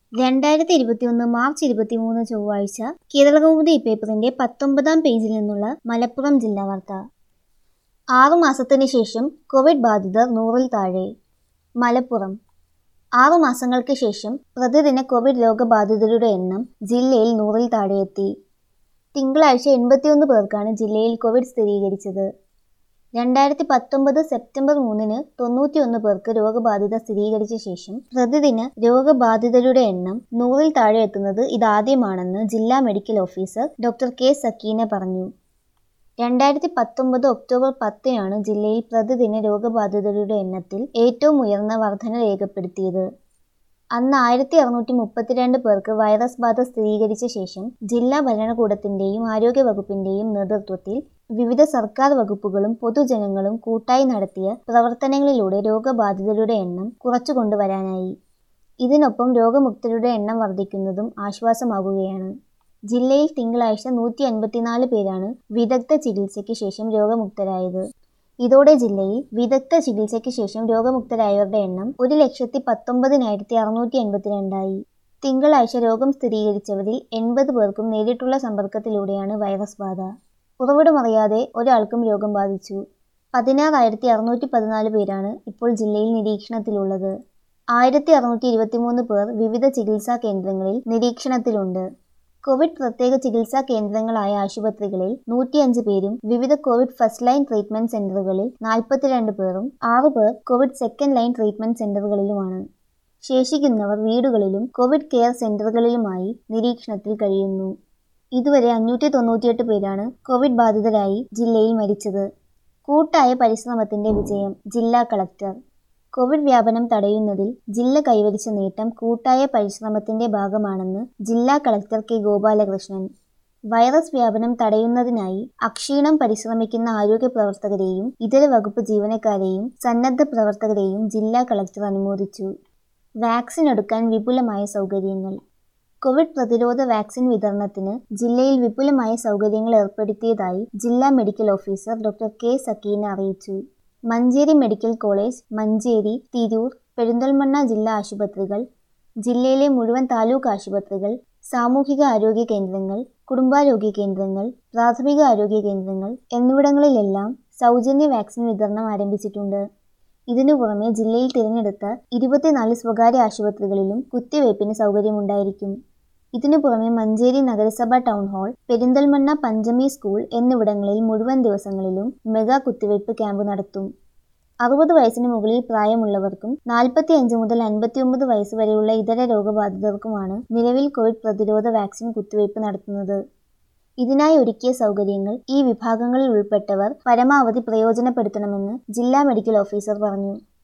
രണ്ടായിരത്തി ഇരുപത്തിയൊന്ന് മാർച്ച് ഇരുപത്തിമൂന്ന് ചൊവ്വാഴ്ച കേരളകൗമുദി പേപ്പറിന്റെ പത്തൊമ്പതാം പേജിൽ നിന്നുള്ള മലപ്പുറം ജില്ലാ വാർത്ത ആറുമാസത്തിന് ശേഷം കോവിഡ് ബാധിതർ നൂറിൽ താഴെ മലപ്പുറം ആറുമാസങ്ങൾക്ക് ശേഷം പ്രതിദിന കോവിഡ് രോഗബാധിതരുടെ എണ്ണം ജില്ലയിൽ നൂറിൽ താഴെയെത്തി തിങ്കളാഴ്ച എൺപത്തിയൊന്ന് പേർക്കാണ് ജില്ലയിൽ കോവിഡ് സ്ഥിരീകരിച്ചത് രണ്ടായിരത്തി പത്തൊമ്പത് സെപ്റ്റംബർ മൂന്നിന് തൊണ്ണൂറ്റിയൊന്ന് പേർക്ക് രോഗബാധിത സ്ഥിരീകരിച്ച ശേഷം പ്രതിദിന രോഗബാധിതരുടെ എണ്ണം നൂറിൽ താഴെ എത്തുന്നത് ഇതാദ്യമാണെന്ന് ജില്ലാ medical officer doctor K Sakeena പറഞ്ഞു രണ്ടായിരത്തി പത്തൊമ്പത് ഒക്ടോബർ പത്തിനാണ് ജില്ലയിൽ പ്രതിദിന രോഗബാധിതരുടെ എണ്ണത്തിൽ ഏറ്റവും ഉയർന്ന വർധന രേഖപ്പെടുത്തിയത് അന്ന് ആയിരത്തി അറുന്നൂറ്റി മുപ്പത്തിരണ്ട് പേർക്ക് വൈറസ് ബാധ സ്ഥിരീകരിച്ച ശേഷം ജില്ലാ ഭരണകൂടത്തിന്റെയും ആരോഗ്യ വകുപ്പിന്റെയും നേതൃത്വത്തിൽ വിവിധ സർക്കാർ വകുപ്പുകളും പൊതുജനങ്ങളും കൂട്ടായി നടത്തിയ പ്രവർത്തനങ്ങളിലൂടെ രോഗബാധിതരുടെ എണ്ണം കുറച്ചുകൊണ്ടുവരാനായി ഇതിനൊപ്പം രോഗമുക്തരുടെ എണ്ണം വർദ്ധിക്കുന്നതും ആശ്വാസമാകുകയാണ് ജില്ലയിൽ തിങ്കളാഴ്ച നൂറ്റി അൻപത്തിനാല് പേരാണ് വിദഗ്ധ ചികിത്സയ്ക്ക് ശേഷം രോഗമുക്തരായത് ഇതോടെ ജില്ലയിൽ വിദഗ്ധ ചികിത്സയ്ക്ക് ശേഷം രോഗമുക്തരായവരുടെ എണ്ണം ഒരു ലക്ഷത്തി പത്തൊമ്പതിനായിരത്തി അറുന്നൂറ്റി എൺപത്തിരണ്ടായി തിങ്കളാഴ്ച രോഗം സ്ഥിരീകരിച്ചവരിൽ എൺപത് പേർക്കും നേരിട്ടുള്ള സമ്പർക്കത്തിലൂടെയാണ് വൈറസ് ബാധ ഉറവിടമറിയാതെ ഒരാൾക്കും രോഗം ബാധിച്ചു പതിനാറായിരത്തി അറുന്നൂറ്റി പതിനാല് പേരാണ് ഇപ്പോൾ ജില്ലയിൽ നിരീക്ഷണത്തിലുള്ളത് ആയിരത്തി അറുന്നൂറ്റി ഇരുപത്തിമൂന്ന് പേർ വിവിധ ചികിത്സാ കേന്ദ്രങ്ങളിൽ നിരീക്ഷണത്തിലുണ്ട് കോവിഡ് പ്രത്യേക ചികിത്സാ കേന്ദ്രങ്ങളായ ആശുപത്രികളിൽ നൂറ്റിയഞ്ച് പേരും വിവിധ കോവിഡ് ഫസ്റ്റ് ലൈൻ ട്രീറ്റ്മെന്റ് സെന്ററുകളിൽ നാൽപ്പത്തിരണ്ട് പേരും ആറു പേർ കോവിഡ് സെക്കൻഡ് ലൈൻ ട്രീറ്റ്മെന്റ് സെന്ററുകളിലുമാണ് ശേഷിക്കുന്നവർ വീടുകളിലും കോവിഡ് കെയർ സെന്ററുകളിലുമായി നിരീക്ഷണത്തിൽ കഴിയുന്നു ഇതുവരെ അഞ്ഞൂറ്റി തൊണ്ണൂറ്റിയെട്ട് പേരാണ് കോവിഡ് ബാധിതരായി ജില്ലയിൽ മരിച്ചത് കൂട്ടായ പരിശ്രമത്തിന്റെ വിജയം ജില്ലാ കളക്ടർ കോവിഡ് വ്യാപനം തടയുന്നതിൽ ജില്ല കൈവരിച്ച നേട്ടം കൂട്ടായ പരിശ്രമത്തിന്റെ ഭാഗമാണെന്ന് ജില്ലാ കളക്ടർ കെ ഗോപാലകൃഷ്ണൻ വൈറസ് വ്യാപനം തടയുന്നതിനായി അക്ഷീണം പരിശ്രമിക്കുന്ന ആരോഗ്യ പ്രവർത്തകരെയും ഇതര വകുപ്പ് ജീവനക്കാരെയും സന്നദ്ധ പ്രവർത്തകരെയും ജില്ലാ കളക്ടർ അനുമോദിച്ചു വാക്സിൻ എടുക്കാൻ വിപുലമായ സൗകര്യങ്ങൾ കോവിഡ് പ്രതിരോധ വാക്സിൻ വിതരണത്തിന് ജില്ലയിൽ വിപുലമായ സൗകര്യങ്ങൾ ഏർപ്പെടുത്തിയതായി ജില്ലാ medical officer doctor K Sakeena അറിയിച്ചു മഞ്ചേരി മെഡിക്കൽ കോളേജ് മഞ്ചേരി തിരൂർ പെരിന്തൽമണ്ണ ജില്ലാ ആശുപത്രികൾ ജില്ലയിലെ മുഴുവൻ താലൂക്ക് ആശുപത്രികൾ സാമൂഹിക ആരോഗ്യ കേന്ദ്രങ്ങൾ കുടുംബാരോഗ്യ കേന്ദ്രങ്ങൾ പ്രാഥമിക ആരോഗ്യ കേന്ദ്രങ്ങൾ എന്നിവിടങ്ങളിലെല്ലാം സൗജന്യ വാക്സിൻ വിതരണം ആരംഭിച്ചിട്ടുണ്ട് ഇതിനു പുറമെ ജില്ലയിൽ തിരഞ്ഞെടുത്ത ഇരുപത്തിനാല് സ്വകാര്യ ആശുപത്രികളിലും കുത്തിവയ്പ്പിന് സൗകര്യമുണ്ടായിരിക്കും ഇതിനു പുറമെ മഞ്ചേരി നഗരസഭ town hall Perinthalmanna Panchami school എന്നിവിടങ്ങളിൽ മുഴുവൻ ദിവസങ്ങളിലും മെഗാ കുത്തിവയ്പ് ക്യാമ്പ് നടത്തും അറുപത് വയസ്സിന് മുകളിൽ പ്രായമുള്ളവർക്കും നാൽപ്പത്തി അഞ്ച് മുതൽ അൻപത്തിയൊമ്പത് വയസ്സ് വരെയുള്ള ഇതര രോഗബാധിതർക്കുമാണ് നിലവിൽ കോവിഡ് പ്രതിരോധ വാക്സിൻ കുത്തിവയ്പ് നടത്തുന്നത് ഇതിനായി ഒരുക്കിയ സൗകര്യങ്ങൾ ഈ വിഭാഗങ്ങളിൽ ഉൾപ്പെട്ടവർ പരമാവധി പ്രയോജനപ്പെടുത്തണമെന്ന് ജില്ലാ മെഡിക്കൽ ഓഫീസർ പറഞ്ഞു